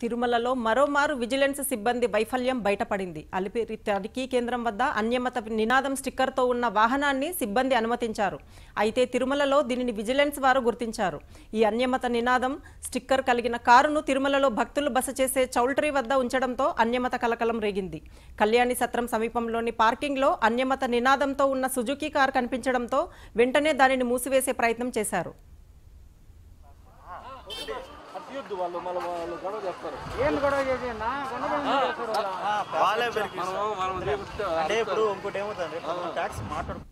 తిరుమలలో మరోమారు విజిలెన్స్ సిబ్బంది వైఫల్యం బయటపడింది అలిపిరి తనిఖీ కేంద్రం వద్ద అన్యమత నినాదం స్టిక్కర్తో ఉన్న వాహనాన్ని సిబ్బంది అనుమతించారు అయితే తిరుమలలో దీనిని విజిలెన్స్ వారు గుర్తించారు ఈ అన్యమత నినాదం స్టిక్కర్ కలిగిన కారును తిరుమలలో భక్తులు బస చేసే చౌల్ట్రీ వద్ద ఉంచడంతో అన్యమత కలకలం రేగింది కళ్యాణి సత్రం సమీపంలోని పార్కింగ్లో అన్యమత నినాదంతో ఉన్న సుజుకి కారు కనిపించడంతో వెంటనే దానిని మూసివేసే ప్రయత్నం చేశారు తీయొద్దు వాళ్ళు మళ్ళీ వాళ్ళు గొడవ చేస్తారు ఏంది గొడవ చేసి నా గొడవ వాళ్ళే పెరిగి మనం మనం అంటే ఇప్పుడు ఇంకోటి ఏమవుతుంది ట్యాక్స్ మాట్లాడు